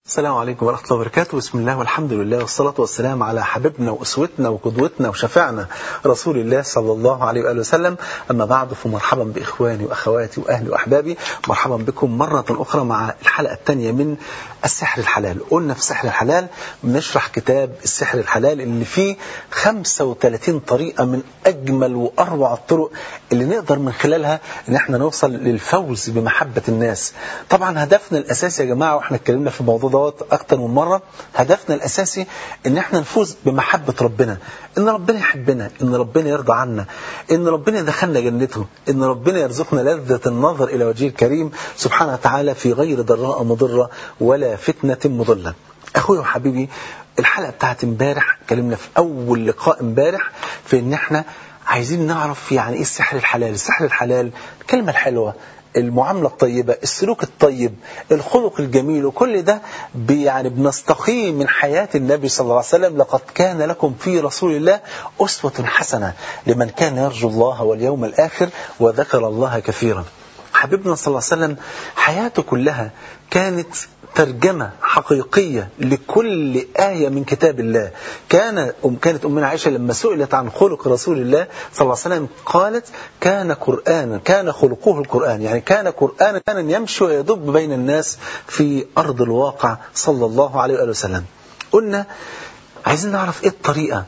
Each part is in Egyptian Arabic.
السلام عليكم ورحمة الله وبركاته بسم الله والحمد لله والصلاة والسلام على حبيبنا وأسوتنا وقدوتنا وشفعنا رسول الله صلى الله عليه وآله وسلم أما بعد فمرحبا بإخواني وأخواتي وأهلي وأحبابي مرحبا بكم مرة أخرى مع الحلقة الثانية من السحر الحلال قلنا في السحر الحلال بنشرح كتاب السحر الحلال اللي فيه 35 طريقة من أجمل وأروع الطرق اللي نقدر من خلالها ان احنا نوصل للفوز بمحبة الناس طبعا هدفنا الأساسي يا جماعة واحنا اتكلمنا في الموضوع دوت أكتر من مرة هدفنا الأساسي ان احنا نفوز بمحبة ربنا ان ربنا يحبنا ان ربنا يرضى عنا ان ربنا يدخلنا جنته ان ربنا يرزقنا لذة النظر إلى وجهه الكريم سبحانه وتعالى في غير ضراء مضرة ولا فتنة مضلة أخوي وحبيبي الحلقة بتاعت امبارح اتكلمنا في أول لقاء امبارح في ان احنا عايزين نعرف يعني ايه السحر الحلال السحر الحلال الكلمة الحلوة المعاملة الطيبة السلوك الطيب الخلق الجميل وكل ده يعني بنستقي من حياة النبي صلى الله عليه وسلم لقد كان لكم في رسول الله أسوة حسنة لمن كان يرجو الله واليوم الآخر وذكر الله كثيرا حبيبنا صلى الله عليه وسلم حياته كلها كانت ترجمة حقيقية لكل آية من كتاب الله كان أم كانت أمنا عائشة لما سئلت عن خلق رسول الله صلى الله عليه وسلم قالت كان قرآنا كان خلقه القرآن يعني كان قرآنا كان يمشي ويدب بين الناس في أرض الواقع صلى الله عليه وآله وسلم قلنا عايزين نعرف إيه الطريقة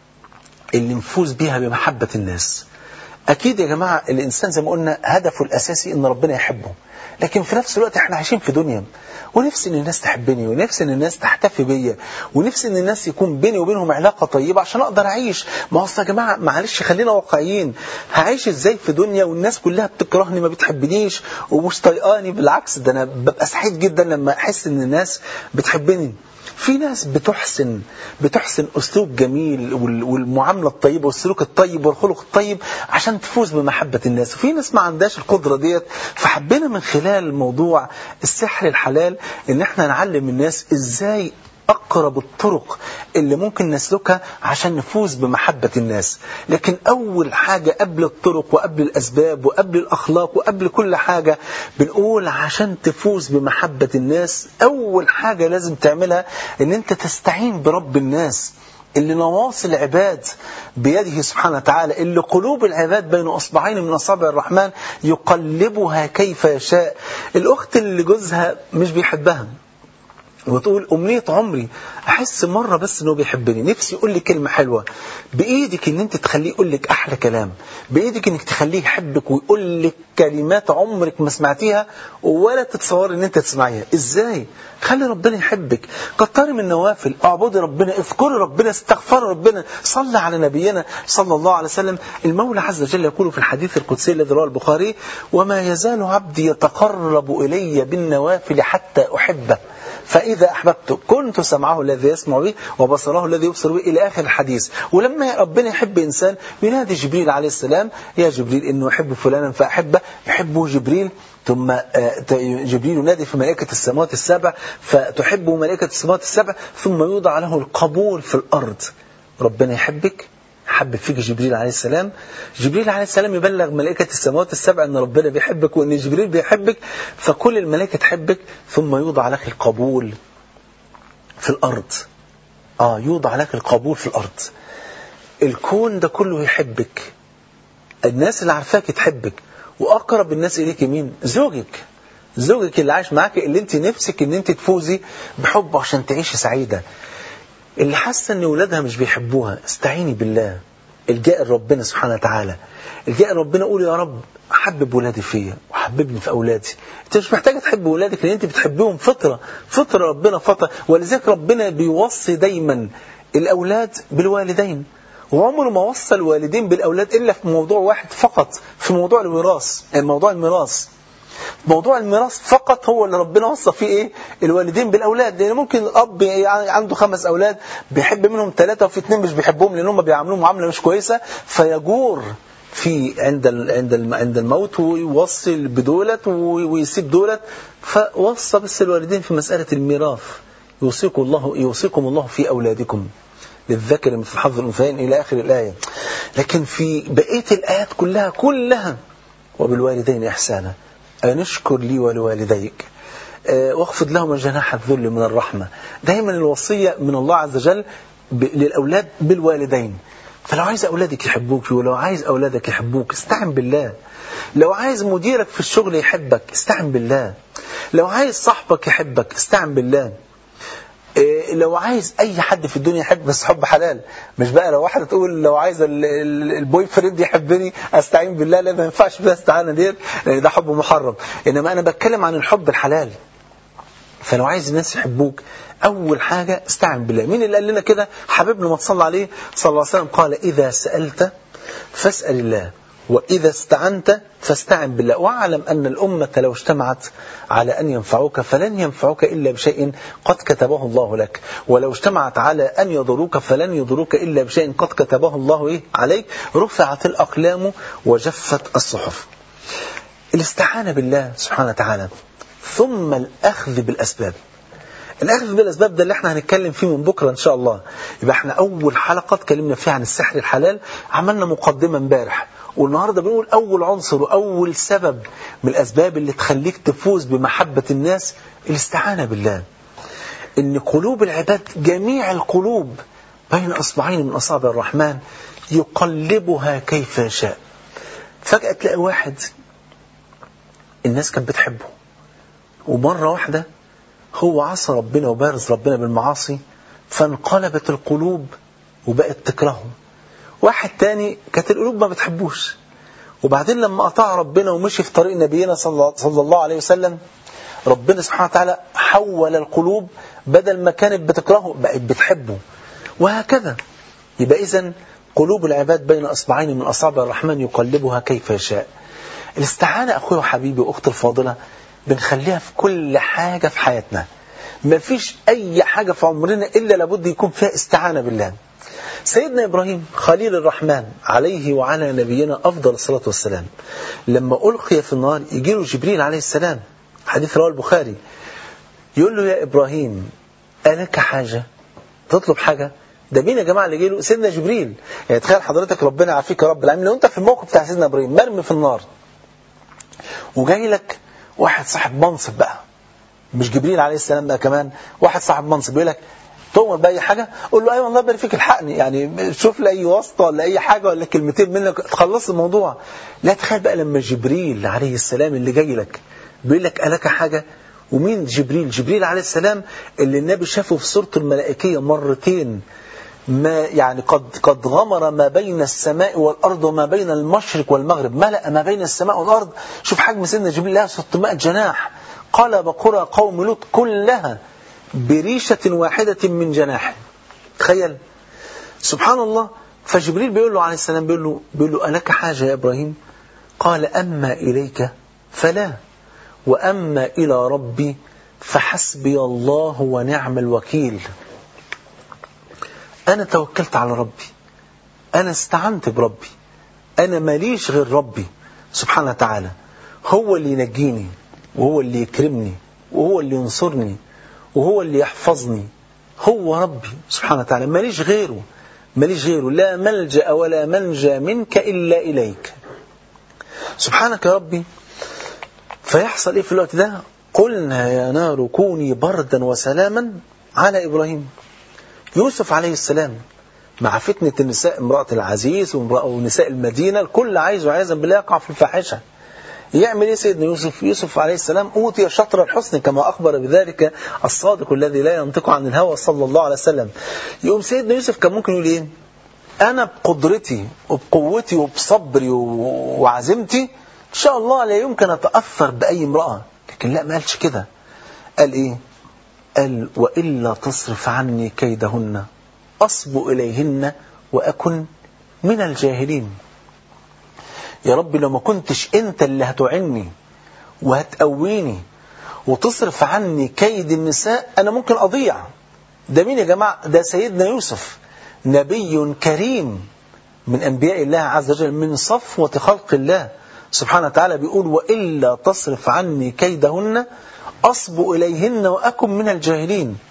اللي نفوز بها بمحبة الناس أكيد يا جماعة الإنسان زي ما قلنا هدفه الأساسي إن ربنا يحبه لكن في نفس الوقت احنا عايشين في دنيا ونفسي ان الناس تحبني ونفسي ان الناس تحتفي بيا ونفسي ان الناس يكون بيني وبينهم علاقة طيبة عشان اقدر اعيش ما هو يا جماعة معلش خلينا واقعيين هعيش ازاي في دنيا والناس كلها بتكرهني ما بتحبنيش ومش طايقاني بالعكس ده انا ببقى سعيد جدا لما احس ان الناس بتحبني في ناس بتحسن بتحسن أسلوب جميل والمعاملة الطيبة والسلوك الطيب والخلق الطيب عشان تفوز بمحبة الناس وفي ناس ما عندهاش القدرة ديت فحبينا من خلال موضوع السحر الحلال ان احنا نعلم الناس ازاي أقرب الطرق اللي ممكن نسلكها عشان نفوز بمحبة الناس لكن أول حاجة قبل الطرق وقبل الأسباب وقبل الأخلاق وقبل كل حاجة بنقول عشان تفوز بمحبة الناس أول حاجة لازم تعملها أن أنت تستعين برب الناس اللي نواصي العباد بيده سبحانه وتعالى اللي قلوب العباد بين أصبعين من أصابع الرحمن يقلبها كيف يشاء الأخت اللي جوزها مش بيحبها وتقول أمنية عمري أحس مرة بس أنه بيحبني نفسي يقول لي كلمة حلوة بإيدك أن أنت تخليه يقول لك أحلى كلام بإيدك أنك تخليه يحبك ويقول لك كلمات عمرك ما سمعتيها ولا تتصور أن أنت تسمعيها إزاي خلي ربنا يحبك كتري من النوافل اعبدي ربنا اذكري ربنا استغفري ربنا صلي على نبينا صلى الله عليه وسلم المولى عز وجل يقول في الحديث القدسي الذي رواه البخاري وما يزال عبدي يتقرب إلي بالنوافل حتى أحبه فإذا أحببته كنت سمعه الذي يسمع به وبصره الذي يبصر به إلى آخر الحديث ولما ربنا يحب إنسان ينادي جبريل عليه السلام يا جبريل إنه يحب فلانا فأحبه يحبه جبريل ثم جبريل ينادي في ملائكة السماوات السبع فتحبه ملائكة السماوات السبع ثم يوضع له القبول في الأرض ربنا يحبك حب فيك جبريل عليه السلام جبريل عليه السلام يبلغ ملائكة السماوات السبع أن ربنا بيحبك وأن جبريل بيحبك فكل الملائكة تحبك ثم يوضع لك القبول في الأرض آه يوضع لك القبول في الأرض الكون ده كله يحبك الناس اللي عارفاك تحبك وأقرب الناس إليك مين زوجك زوجك اللي عايش معاك اللي انت نفسك ان انت تفوزي بحبه عشان تعيشي سعيدة اللي حاسة ان ولادها مش بيحبوها استعيني بالله الجاء ربنا سبحانه وتعالى الجاء ربنا قول يا رب حبب ولادي فيا وحببني في أولادي انت مش محتاجة تحب ولادك لأن انت بتحبهم فطرة فطرة ربنا فطرة ولذلك ربنا بيوصي دايما الأولاد بالوالدين وعمره ما وصى الوالدين بالأولاد إلا في موضوع واحد فقط في موضوع الميراث موضوع الميراث موضوع الميراث فقط هو اللي ربنا وصى فيه ايه الوالدين بالاولاد لان ممكن الاب عنده خمس اولاد بيحب منهم ثلاثه وفي اثنين مش بيحبهم لان هم بيعاملوهم معامله مش كويسه فيجور في عند عند عند الموت ويوصي بدولت ويسيب دولت فوصى بس الوالدين في مساله الميراث يوصيكم الله يوصيكم الله في اولادكم للذكر مثل حظ الانثيين الى اخر الايه لكن في بقيه الايات كلها كلها وبالوالدين احسانا أن اشكر لي ولوالديك آه، واخفض لهم جناح الذل من الرحمة دايما الوصية من الله عز وجل ب- للأولاد بالوالدين فلو عايز أولادك يحبوك ولو عايز أولادك يحبوك استعن بالله لو عايز مديرك في الشغل يحبك استعن بالله لو عايز صاحبك يحبك استعن بالله إيه، لو عايز اي حد في الدنيا يحب بس حب حلال مش بقى لو واحده تقول لو عايز ال- ال- البوي فريند يحبني استعين بالله لا ما ينفعش بس استعانه ديت لان ده حب محرم انما انا بتكلم عن الحب الحلال فلو عايز الناس يحبوك أول حاجة استعن بالله مين اللي قال لنا كده حبيبنا ما تصلى عليه صلى الله عليه وسلم قال إذا سألت فاسأل الله وإذا استعنت فاستعن بالله واعلم أن الأمة لو اجتمعت على أن ينفعوك فلن ينفعوك إلا بشيء قد كتبه الله لك ولو اجتمعت على أن يضروك فلن يضروك إلا بشيء قد كتبه الله إيه عليك رفعت الأقلام وجفت الصحف الاستعانة بالله سبحانه وتعالى ثم الأخذ بالأسباب الأخذ بالأسباب ده اللي احنا هنتكلم فيه من بكرة إن شاء الله يبقى احنا أول حلقة اتكلمنا فيها عن السحر الحلال عملنا مقدمة امبارح والنهاردة بنقول أول عنصر وأول سبب من الأسباب اللي تخليك تفوز بمحبة الناس الاستعانة بالله إن قلوب العباد جميع القلوب بين أصبعين من أصابع الرحمن يقلبها كيف يشاء فجأة تلاقي واحد الناس كانت بتحبه ومرة واحدة هو عصى ربنا وبارز ربنا بالمعاصي فانقلبت القلوب وبقت تكرهه واحد تاني كانت القلوب ما بتحبوش وبعدين لما أطاع ربنا ومشي في طريق نبينا صلى صلى الله عليه وسلم ربنا سبحانه وتعالى حول القلوب بدل ما كانت بتكرهه بقت بتحبه وهكذا يبقى إذن قلوب العباد بين أصبعين من أصابع الرحمن يقلبها كيف يشاء الاستعانة أخوي وحبيبي وأختي الفاضلة بنخليها في كل حاجة في حياتنا ما فيش أي حاجة في عمرنا إلا لابد يكون فيها استعانة بالله سيدنا إبراهيم خليل الرحمن عليه وعلى نبينا أفضل الصلاة والسلام لما ألقي في النار يجي له جبريل عليه السلام حديث رواه البخاري يقول له يا إبراهيم ألك حاجة تطلب حاجة ده مين يا جماعة اللي جه له سيدنا جبريل يعني تخيل حضرتك ربنا يعافيك يا رب العالمين لو أنت في الموقف بتاع سيدنا إبراهيم مرمي في النار وجاي لك واحد صاحب منصب بقى مش جبريل عليه السلام بقى كمان واحد صاحب منصب يقول لك تؤمر بأي حاجة قول له أيوة الله يبارك فيك الحقني يعني شوف لي أي واسطة ولا أي حاجة ولا كلمتين منك تخلص الموضوع لا تخيل بقى لما جبريل عليه السلام اللي جاي لك بيقول لك ألك حاجة ومين جبريل جبريل عليه السلام اللي النبي شافه في صورته الملائكية مرتين ما يعني قد قد غمر ما بين السماء والأرض وما بين المشرق والمغرب ملأ ما بين السماء والأرض شوف حجم سيدنا جبريل لها 600 جناح قلب قرى قوم لوط كلها بريشة واحدة من جناح تخيل سبحان الله فجبريل بيقول له عليه السلام بيقول له, بيقول له ألك حاجة يا إبراهيم قال أما إليك فلا وأما إلى ربي فحسبي الله ونعم الوكيل أنا توكلت على ربي أنا استعنت بربي أنا ماليش غير ربي سبحانه وتعالى هو اللي ينجيني وهو اللي يكرمني وهو اللي ينصرني وهو اللي يحفظني هو ربي سبحانه وتعالى ماليش غيره ماليش غيره لا ملجأ ولا منجى منك إلا إليك سبحانك يا ربي فيحصل إيه في الوقت ده قلنا يا نار كوني بردا وسلاما على إبراهيم يوسف عليه السلام مع فتنة النساء امرأة العزيز ونساء المدينة الكل عايز وعايزا بالله يقع في الفاحشة يعمل ايه سيدنا يوسف يوسف عليه السلام أوتي شطر الحسن كما أخبر بذلك الصادق الذي لا ينطق عن الهوى صلى الله عليه وسلم يقوم سيدنا يوسف كان ممكن يقول ايه أنا بقدرتي وبقوتي وبصبري وعزيمتي إن شاء الله لا يمكن أتأثر بأي امرأة لكن لا ما قالش كده قال إيه قال وإلا تصرف عني كيدهن أصب إليهن وأكن من الجاهلين يا رب لو ما كنتش أنت اللي هتعني وهتقويني وتصرف عني كيد النساء أنا ممكن أضيع ده مين يا جماعة ده سيدنا يوسف نبي كريم من أنبياء الله عز وجل من صفوة خلق الله سبحانه وتعالى بيقول وإلا تصرف عني كيدهن أصب إليهن وأكن من الجاهلين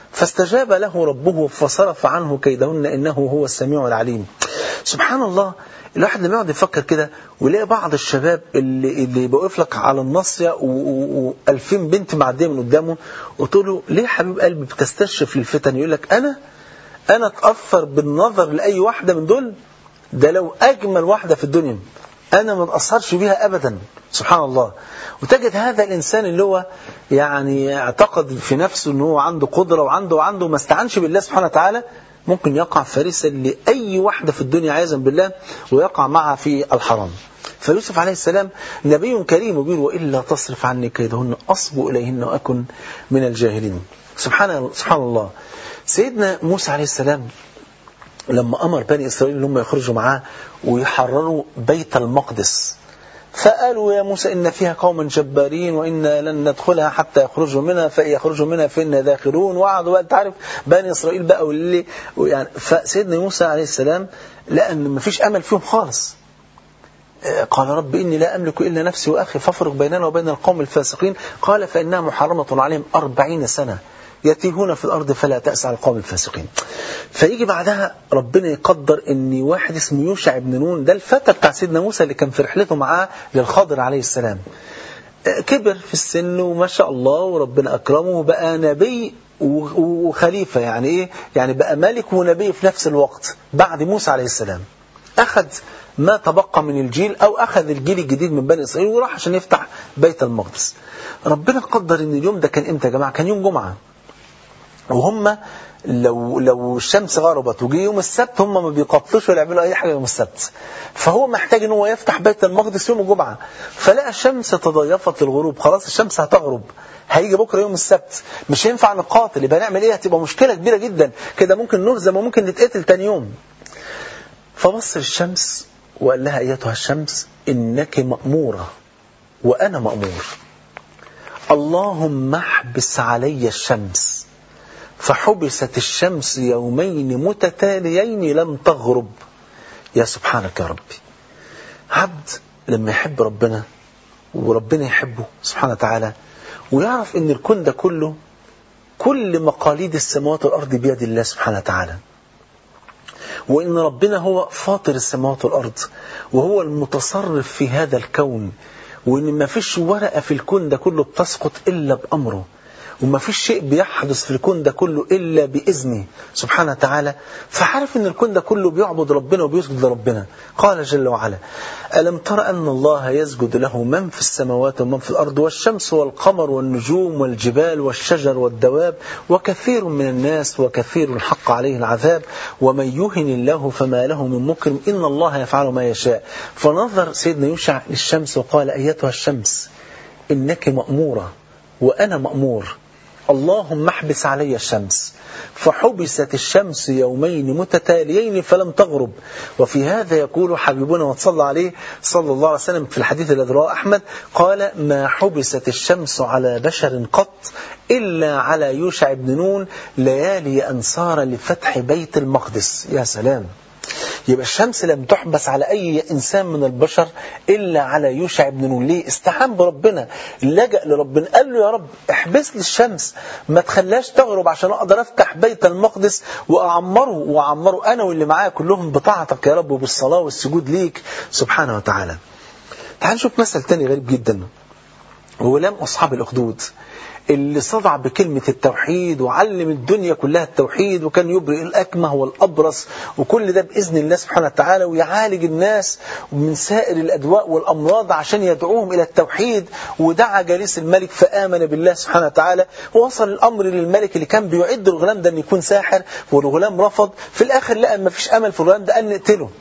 فاستجاب له ربه فصرف عنه كيدهن إنه هو السميع العليم سبحان الله الواحد لما يقعد يفكر كده ويلاقي بعض الشباب اللي اللي بيقف لك على الناصيه و2000 بنت معديه من قدامه وتقول له ليه حبيب قلبي بتستشرف للفتن يقول لك انا انا اتاثر بالنظر لاي واحده من دول ده لو اجمل واحده في الدنيا انا ما اتاثرش بيها ابدا سبحان الله وتجد هذا الانسان اللي هو يعني اعتقد في نفسه ان هو عنده قدره وعنده وعنده ما استعنش بالله سبحانه وتعالى ممكن يقع فريسا لأي واحدة في الدنيا عياذا بالله ويقع معها في الحرام فيوسف عليه السلام نبي كريم وبيقول وإلا تصرف عني كيدهن أصب إليهن وأكن من الجاهلين سبحان, سبحان الله سيدنا موسى عليه السلام لما أمر بني إسرائيل أنهم يخرجوا معاه ويحرروا بيت المقدس فقالوا يا موسى إن فيها قوما جبارين وإنا لن ندخلها حتى يخرجوا منها فإن يخرجوا منها فإنا داخلون وقعدوا بقى تعرف بني إسرائيل بقى واللي يعني فسيدنا موسى عليه السلام لقى أن ما فيش أمل فيهم خالص قال رب إني لا أملك إلا نفسي وأخي فافرق بيننا وبين القوم الفاسقين قال فإنها محرمة عليهم أربعين سنة يتيهون في الأرض فلا تأس على القوم الفاسقين فيجي بعدها ربنا يقدر ان واحد اسمه يوشع بن نون ده الفتى بتاع سيدنا موسى اللي كان في رحلته معاه للخضر عليه السلام كبر في السن وما شاء الله وربنا أكرمه وبقى نبي وخليفة يعني إيه يعني بقى ملك ونبي في نفس الوقت بعد موسى عليه السلام أخذ ما تبقى من الجيل أو أخذ الجيل الجديد من بني إسرائيل وراح عشان يفتح بيت المقدس ربنا قدر ان اليوم ده كان امتى يا جماعة كان يوم جمعة وهم لو لو الشمس غربت وجي يوم السبت هم ما بيقطلوش ولا يعملوا اي حاجه يوم السبت فهو محتاج ان هو يفتح بيت المقدس يوم الجمعه فلقى الشمس تضيفت للغروب خلاص الشمس هتغرب هيجي بكره يوم السبت مش هينفع نقاتل يبقى نعمل ايه هتبقى مشكله كبيره جدا كده ممكن نهزم وممكن نتقتل تاني يوم فبص للشمس وقال لها ايتها الشمس انك ماموره وانا مامور اللهم احبس علي الشمس فحبست الشمس يومين متتاليين لم تغرب يا سبحانك يا ربي عبد لما يحب ربنا وربنا يحبه سبحانه وتعالى ويعرف ان الكون ده كله كل مقاليد السماوات والارض بيد الله سبحانه وتعالى وان ربنا هو فاطر السماوات والارض وهو المتصرف في هذا الكون وان ما فيش ورقه في الكون ده كله بتسقط الا بامره وما فيش شيء بيحدث في الكون ده كله إلا بإذنه سبحانه وتعالى فعارف أن الكون ده كله بيعبد ربنا وبيسجد لربنا قال جل وعلا ألم تر أن الله يسجد له من في السماوات ومن في الأرض والشمس والقمر والنجوم والجبال والشجر والدواب وكثير من الناس وكثير حق عليه العذاب ومن يهن الله فما له من مكرم إن الله يفعل ما يشاء فنظر سيدنا يوشع للشمس وقال أيتها الشمس إنك مأمورة وأنا مأمور اللهم احبس علي الشمس فحبست الشمس يومين متتاليين فلم تغرب وفي هذا يقول حبيبنا وتصلى عليه صلى الله عليه وسلم في الحديث الذي رواه أحمد قال ما حبست الشمس على بشر قط إلا على يوشع بن نون ليالي أنصار لفتح بيت المقدس يا سلام يبقى الشمس لم تحبس على أي إنسان من البشر إلا على يوشع بن نون ليه استحام بربنا لجأ لربنا قال له يا رب احبس لي الشمس ما تخليهاش تغرب عشان أقدر أفتح بيت المقدس وأعمره وأعمره أنا واللي معايا كلهم بطاعتك يا رب وبالصلاة والسجود ليك سبحانه وتعالى تعال نشوف مثل تاني غريب جدا غلام أصحاب الأخدود اللي صدع بكلمة التوحيد وعلم الدنيا كلها التوحيد وكان يبرئ الأكمه والأبرص وكل ده بإذن الله سبحانه وتعالى ويعالج الناس من سائر الأدواء والأمراض عشان يدعوهم إلى التوحيد ودعا جليس الملك فآمن بالله سبحانه وتعالى ووصل الأمر للملك اللي كان بيعد الغلام ده أن يكون ساحر والغلام رفض في الآخر لقى ما فيش أمل في الغلام ده قال نقتله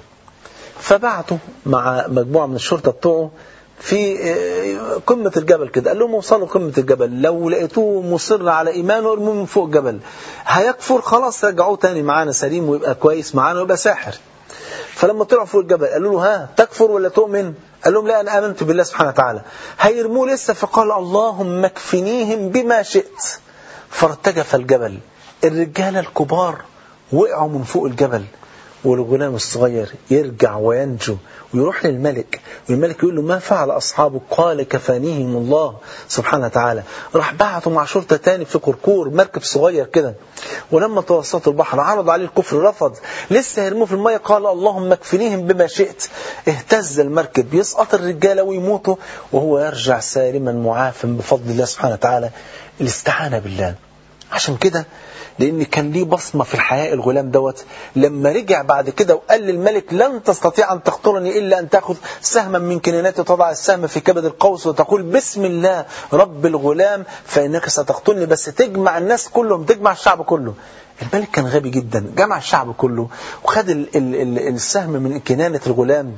فبعته مع مجموعة من الشرطة بتوعه في قمة الجبل كده قال لهم وصلوا قمة الجبل لو لقيتوه مصر على إيمانه ارموه من فوق الجبل هيكفر خلاص رجعوه تاني معانا سليم ويبقى كويس معانا ويبقى ساحر فلما طلعوا فوق الجبل قالوا له ها تكفر ولا تؤمن قال لهم لا أنا آمنت بالله سبحانه وتعالى هيرموه لسه فقال اللهم اكفنيهم بما شئت فارتجف الجبل الرجالة الكبار وقعوا من فوق الجبل والغلام الصغير يرجع وينجو ويروح للملك والملك يقول له ما فعل أصحابه قال كفانيهم الله سبحانه وتعالى راح بعته مع شرطة تاني في قرقور مركب صغير كده ولما توسطوا البحر عرض عليه الكفر رفض لسه يرموه في المية قال اللهم اكفنيهم بما شئت اهتز المركب يسقط الرجالة ويموتوا وهو يرجع سالما معافا بفضل الله سبحانه وتعالى الاستعانة بالله عشان كده لأن كان ليه بصمة في الحياة الغلام دوت لما رجع بعد كده وقال للملك لن تستطيع أن تقتلني إلا أن تأخذ سهما من كناناتي تضع السهم في كبد القوس وتقول بسم الله رب الغلام فإنك ستقتلني بس تجمع الناس كلهم تجمع الشعب كله الملك كان غبي جدا جمع الشعب كله وخد ال ال ال السهم من كنانة الغلام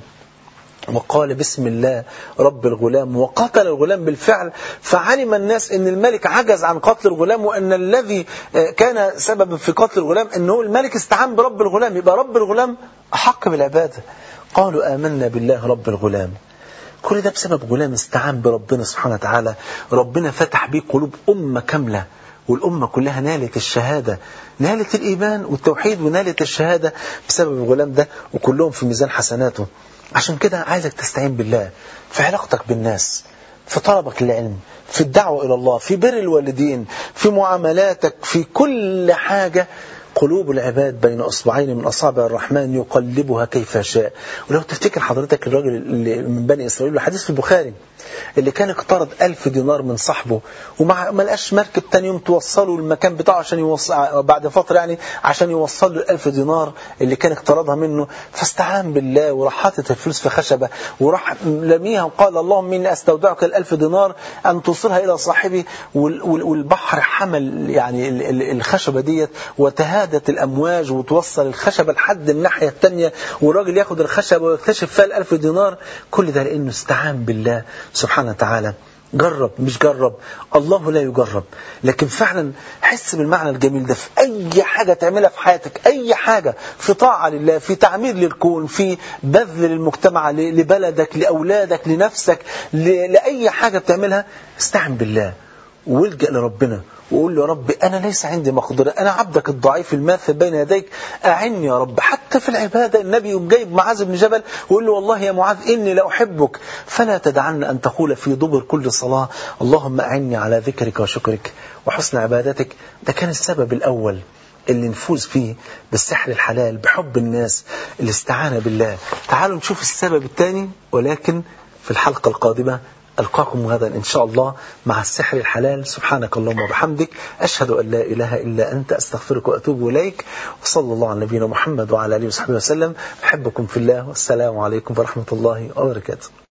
وقال بسم الله رب الغلام وقتل الغلام بالفعل فعلم الناس ان الملك عجز عن قتل الغلام وان الذي كان سببا في قتل الغلام انه الملك استعان برب الغلام يبقى رب الغلام احق بالعباده قالوا امنا بالله رب الغلام كل ده بسبب غلام استعان بربنا سبحانه وتعالى ربنا فتح بيه قلوب امه كامله والأمة كلها نالت الشهادة نالت الإيمان والتوحيد ونالت الشهادة بسبب الغلام ده وكلهم في ميزان حسناته عشان كده عايزك تستعين بالله في علاقتك بالناس في طلبك للعلم في الدعوة إلى الله في بر الوالدين في معاملاتك في كل حاجة قلوب العباد بين أصبعين من أصابع الرحمن يقلبها كيف شاء ولو تفتكر حضرتك الراجل اللي من بني إسرائيل الحديث في البخاري اللي كان اقترض ألف دينار من صاحبه وما ما لقاش مركب تاني يوم توصله المكان بتاعه عشان يوصل بعد فترة يعني عشان يوصل له الألف دينار اللي كان اقترضها منه فاستعان بالله وراح حاطط الفلوس في خشبة وراح لميها وقال اللهم إني أستودعك الألف دينار أن توصلها إلى صاحبي والبحر حمل يعني الخشبة ديت وتهادت الأمواج وتوصل الخشبة لحد الناحية الثانية والراجل ياخد الخشبة ويكتشف فيها الألف دينار كل ده لأنه استعان بالله سبحانه وتعالى جرب مش جرب الله لا يجرب لكن فعلا حس بالمعنى الجميل ده في أي حاجة تعملها في حياتك أي حاجة في طاعة لله في تعمير للكون في بذل للمجتمع لبلدك لأولادك لنفسك لأي حاجة بتعملها استعن بالله والجأ لربنا وقول له يا رب أنا ليس عندي مقدرة أنا عبدك الضعيف الماثل بين يديك أعني يا رب حتى في العبادة النبي يوم جايب معاذ بن جبل ويقول له والله يا معاذ إني لأحبك فلا تدعن أن تقول في دبر كل صلاة اللهم أعني على ذكرك وشكرك وحسن عبادتك ده كان السبب الأول اللي نفوز فيه بالسحر الحلال بحب الناس الاستعانة بالله تعالوا نشوف السبب الثاني ولكن في الحلقة القادمة ألقاكم غدا إن شاء الله مع السحر الحلال سبحانك اللهم وبحمدك أشهد أن لا إله إلا أنت أستغفرك وأتوب إليك وصلى الله على نبينا محمد وعلى آله وصحبه وسلم أحبكم في الله والسلام عليكم ورحمة الله وبركاته